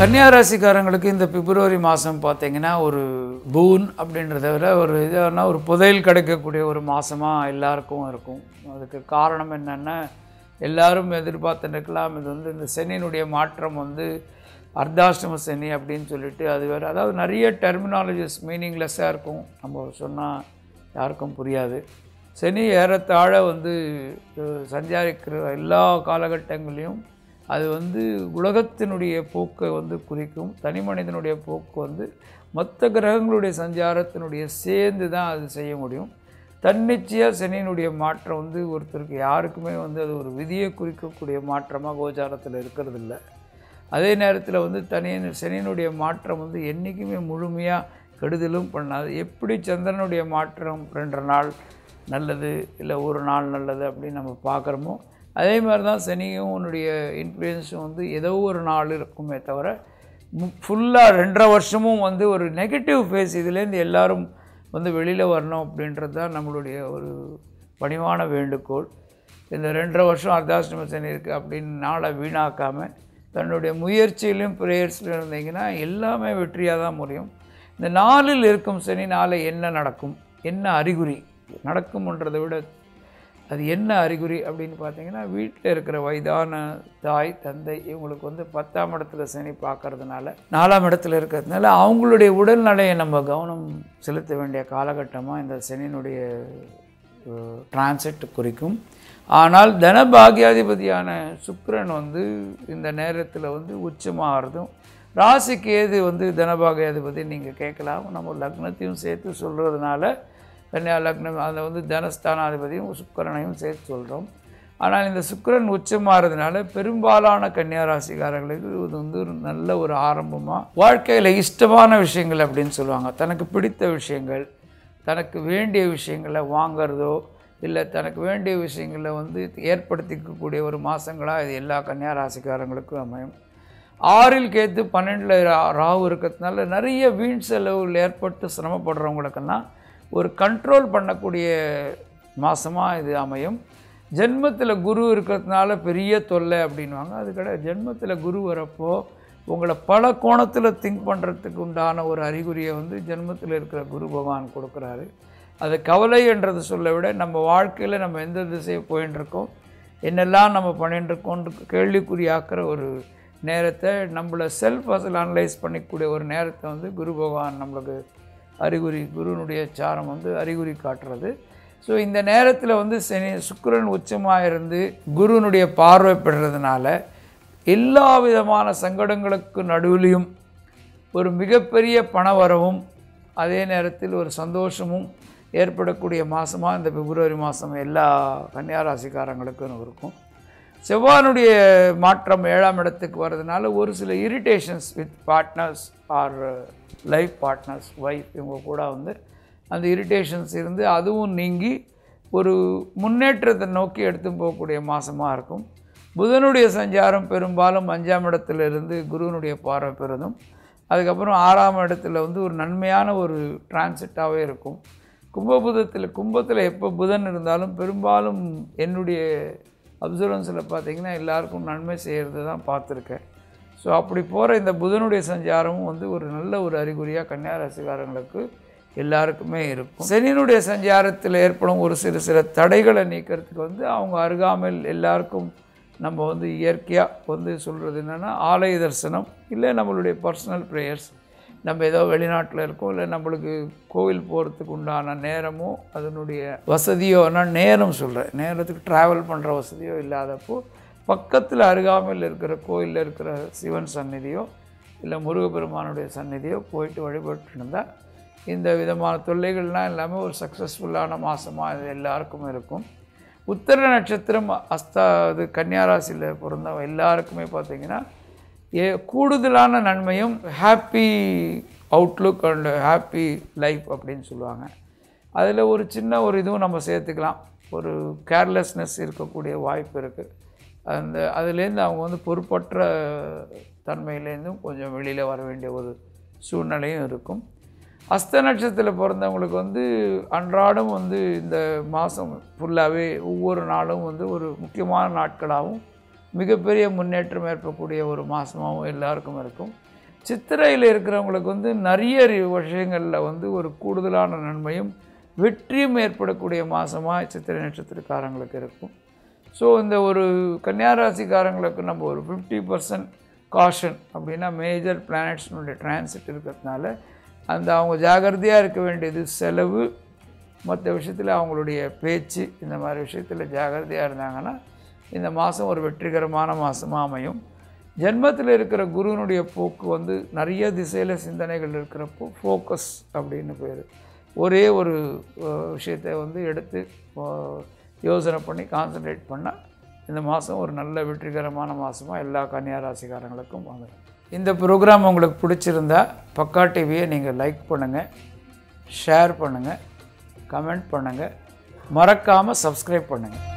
கன்னியாராசிக்காரங்களுக்கு இந்த பிப்ரவரி மாதம் பார்த்தீங்கன்னா ஒரு பூன் அப்படின்றத விட ஒரு இதுனா ஒரு புதையல் கிடைக்கக்கூடிய ஒரு மாதமாக எல்லாருக்கும் இருக்கும் அதுக்கு காரணம் என்னென்னா எல்லாரும் எதிர்பார்த்து இருக்கலாம் இது வந்து இந்த சனியினுடைய மாற்றம் வந்து அர்த்தாஷ்டம சனி அப்படின்னு சொல்லிட்டு அது வேறு அதாவது நிறைய டெர்மினாலஜிஸ் மீனிங்லெஸ்ஸாக இருக்கும் நம்ம சொன்னால் யாருக்கும் புரியாது சனி ஏறத்தாழ வந்து அஹ், சஞ்சாரிக்கிற எல்லா காலகட்டங்களையும் அது வந்து உலகத்தினுடைய போக்கை வந்து குறிக்கும் தனி மனிதனுடைய போக்கு வந்து மற்ற கிரகங்களுடைய சஞ்சாரத்தினுடைய சேர்ந்து தான் அது செய்ய முடியும் தன்னிச்சையாக சனியினுடைய மாற்றம் வந்து ஒருத்தருக்கு யாருக்குமே வந்து அது ஒரு விதியை குறிக்கக்கூடிய மாற்றமாக கோச்சாரத்தில் இருக்கிறது இல்லை அதே நேரத்தில் வந்து தனி சனியினுடைய மாற்றம் வந்து என்றைக்குமே முழுமையாக கெடுதலும் பண்ணாது எப்படி சந்திரனுடைய மாற்றம் ரெண்டரை நாள் நல்லது இல்லை ஒரு நாள் நல்லது அப்படின்னு நம்ம பார்க்குறோமோ அதே மாதிரி தான் சனியும் உன்னுடைய இன்ஃப்ளூயன்ஸும் வந்து ஏதோ ஒரு நாள் இருக்குமே தவிர ஃபுல்லாக ரெண்டரை வருஷமும் வந்து ஒரு நெகட்டிவ் ஃபேஸ் இதுலேருந்து எல்லாரும் வந்து வெளியில் வரணும் அப்படின்றது தான் நம்மளுடைய ஒரு பணிவான வேண்டுகோள் இந்த ரெண்டரை வருஷம் அர்த்தாஷ்டம சனி இருக்குது அப்படின்னு நாளை வீணாக்காமல் தன்னுடைய முயற்சியிலும் ப்ரேயர்ஸ்லையும் இருந்தீங்கன்னா எல்லாமே வெற்றியாக தான் முடியும் இந்த நாளில் இருக்கும் சனி நாளை என்ன நடக்கும் என்ன அறிகுறி நடக்கும்ன்றதை விட அது என்ன அறிகுறி அப்படின்னு பார்த்தீங்கன்னா வீட்டில் இருக்கிற வயதான தாய் தந்தை இவங்களுக்கு வந்து பத்தாம் இடத்துல சனி பார்க்கறதுனால நாலாம் இடத்துல இருக்கிறதுனால அவங்களுடைய உடல்நிலையை நம்ம கவனம் செலுத்த வேண்டிய காலகட்டமாக இந்த சனியினுடைய டிரான்சிட் குறிக்கும் ஆனால் தனபாகியாதிபதியான சுக்கிரன் வந்து இந்த நேரத்தில் வந்து உச்சமாகிறதும் ராசிக்கு ஏது வந்து தனபாகியாதிபதி நீங்கள் கேட்கலாம் நம்ம லக்னத்தையும் சேர்த்து சொல்கிறதுனால கன்னியா லக்னம் அதில் வந்து தனஸ்தானாதிபதியும் சுக்கிரனையும் சேர்த்து சொல்கிறோம் ஆனால் இந்த சுக்கிரன் உச்சமாகிறதுனால பெரும்பாலான கன்னியா ராசிக்காரர்களுக்கு இது வந்து ஒரு நல்ல ஒரு ஆரம்பமாக வாழ்க்கையில் இஷ்டமான விஷயங்கள் அப்படின்னு சொல்லுவாங்க தனக்கு பிடித்த விஷயங்கள் தனக்கு வேண்டிய விஷயங்களை வாங்கிறதோ இல்லை தனக்கு வேண்டிய விஷயங்களை வந்து ஏற்படுத்திக்கக்கூடிய ஒரு மாதங்களாக இது எல்லா கன்னியா ராசிக்காரங்களுக்கும் அமையும் ஆறில் கேத்து பன்னெண்டில் ராகு இருக்கிறதுனால நிறைய வீண் செலவுகள் ஏற்பட்டு சிரமப்படுறவங்களுக்கெல்லாம் ஒரு கண்ட்ரோல் பண்ணக்கூடிய மாதமாக இது அமையும் ஜென்மத்தில் குரு இருக்கிறதுனால பெரிய தொல்லை அப்படின்வாங்க அது கிடையாது ஜென்மத்தில் குரு வரப்போ உங்களை பல கோணத்தில் திங்க் பண்ணுறதுக்கு உண்டான ஒரு அறிகுறியை வந்து ஜென்மத்தில் இருக்கிற குரு பகவான் கொடுக்குறாரு அது கவலை என்றது சொல்ல விட நம்ம வாழ்க்கையில் நம்ம எந்த திசையை போயின்னு இருக்கோம் என்னெல்லாம் நம்ம பண்ணிட்டு இருக்கோம்னு கேள்விக்குறியாக்குற ஒரு நேரத்தை நம்மளை செல்ஃப் அசல் அனலைஸ் பண்ணிக்கூடிய ஒரு நேரத்தை வந்து குரு பகவான் நம்மளுக்கு அறிகுறி குருனுடைய சாரம் வந்து அறிகுறி காட்டுறது ஸோ இந்த நேரத்தில் வந்து சனி சுக்கிரன் உச்சமாக இருந்து குருனுடைய பார்வை பெறுறதுனால எல்லா விதமான சங்கடங்களுக்கு நடுவிலையும் ஒரு மிகப்பெரிய பண வரவும் அதே நேரத்தில் ஒரு சந்தோஷமும் ஏற்படக்கூடிய மாதமாக இந்த பிப்ரவரி மாதம் எல்லா கன்னியாராசிக்காரங்களுக்கும் இருக்கும் செவ்வானுடைய மாற்றம் ஏழாம் இடத்துக்கு வர்றதுனால ஒரு சில irritations with partners or life partners wife இவங்க கூட வந்து அந்த இரிட்டேஷன்ஸ் இருந்து அதுவும் நீங்கி ஒரு முன்னேற்றத்தை நோக்கி எடுத்து போகக்கூடிய மாதமாக இருக்கும் புதனுடைய சஞ்சாரம் பெரும்பாலும் அஞ்சாம் இடத்துல இருந்து குருவனுடைய பார்வை பெறுதும் அதுக்கப்புறம் ஆறாம் இடத்துல வந்து ஒரு நன்மையான ஒரு டிரான்சிட்டாகவே இருக்கும் கும்பபுதத்தில் கும்பத்தில் எப்போ புதன் இருந்தாலும் பெரும்பாலும் என்னுடைய அப்சர்வன்ஸில் பார்த்தீங்கன்னா எல்லாருக்கும் நன்மை செய்கிறது தான் பார்த்துருக்கேன் ஸோ அப்படி போகிற இந்த புதனுடைய சஞ்சாரமும் வந்து ஒரு நல்ல ஒரு அறிகுறியாக கன்னியாராசிக்காரங்களுக்கு எல்லாருக்குமே இருக்கும் சனியினுடைய சஞ்சாரத்தில் ஏற்படும் ஒரு சிறு சில தடைகளை நீக்கிறதுக்கு வந்து அவங்க அருகாமையில் எல்லாருக்கும் நம்ம வந்து இயற்கையாக வந்து சொல்கிறது என்னென்னா ஆலய தரிசனம் இல்லை நம்மளுடைய பர்சனல் ப்ரேயர்ஸ் நம்ம ஏதோ வெளிநாட்டில் இருக்கோம் இல்லை நம்மளுக்கு கோவில் போகிறதுக்கு உண்டான நேரமோ அதனுடைய வசதியோ நான் நேரம் சொல்கிறேன் நேரத்துக்கு ட்ராவல் பண்ணுற வசதியோ இல்லாதப்போ பக்கத்தில் அருகாமையில் இருக்கிற கோயிலில் இருக்கிற சிவன் சந்நிதியோ இல்லை முருகப்பெருமானுடைய சந்நிதியோ போயிட்டு வழிபட்டு இருந்தால் இந்த விதமான தொல்லைகள்லாம் இல்லாமல் ஒரு சக்ஸஸ்ஃபுல்லான மாதமாக இது எல்லாருக்கும் இருக்கும் உத்தர நட்சத்திரம் அஸ்தா இது கன்னியாராசியில் பிறந்த எல்லாருக்குமே பார்த்தீங்கன்னா ஏ கூடுதலான நன்மையும் happy outlook and happy life அப்படின்னு சொல்லுவாங்க அதில் ஒரு சின்ன ஒரு இதுவும் நம்ம சேர்த்துக்கலாம் ஒரு கேர்லெஸ்னஸ் இருக்கக்கூடிய வாய்ப்பு இருக்குது அந்த அதுலேருந்து அவங்க வந்து பொறுப்பற்ற தன்மையிலேருந்தும் கொஞ்சம் வெளியில் வர வேண்டிய ஒரு சூழ்நிலையும் இருக்கும் அஸ்த நட்சத்திரத்தில் பிறந்தவங்களுக்கு வந்து அன்றாடம் வந்து இந்த மாதம் ஃபுல்லாகவே ஒவ்வொரு நாளும் வந்து ஒரு முக்கியமான நாட்களாகவும் மிகப்பெரிய முன்னேற்றம் ஏற்படக்கூடிய ஒரு மாதமாகவும் எல்லாருக்கும் இருக்கும் சித்திரையில் இருக்கிறவங்களுக்கு வந்து நிறைய ரி- விஷயங்களில் வந்து ஒரு கூடுதலான நன்மையும் வெற்றியும் ஏற்படக்கூடிய மாதமாக சித்திரை நட்சத்திரக்காரங்களுக்கு இருக்கும் ஸோ இந்த ஒரு கன்னியாராசிக்காரங்களுக்கு நம்ம ஒரு ஃபிஃப்டி பர்சன்ட் காஷன் அப்படின்னா மேஜர் பிளானட்ஸ்னுடைய டிரான்சிட் இருக்கிறதுனால அந்த அவங்க ஜாகிரதையாக இருக்க வேண்டியது செலவு மற்ற விஷயத்தில் அவங்களுடைய பேச்சு இந்த மாதிரி விஷயத்தில் ஜாகிரதையாக இருந்தாங்கன்னா இந்த மாதம் ஒரு வெற்றிகரமான மாதமாக அமையும் ஜென்மத்தில் இருக்கிற குருவினுடைய போக்கு வந்து நிறைய திசையில் சிந்தனைகள் இருக்கிறப்போ ஃபோக்கஸ் அப்படின்னு பேர் ஒரே ஒரு அஹ், விஷயத்தை வந்து எடுத்து அஹ், யோசனை பண்ணி கான்சன்ட்ரேட் பண்ணால் இந்த மாதம் ஒரு நல்ல வெற்றிகரமான மாதமாக எல்லா கன்னியா ராசிக்காரங்களுக்கும் வாங்குறேன் இந்த ப்ரோக்ராம் உங்களுக்கு பிடிச்சிருந்தா பக்கா டிவியை நீங்கள் லைக் பண்ணுங்கள் ஷேர் பண்ணுங்கள் கமெண்ட் பண்ணுங்கள் மறக்காமல் சப்ஸ்கிரைப் பண்ணுங்கள்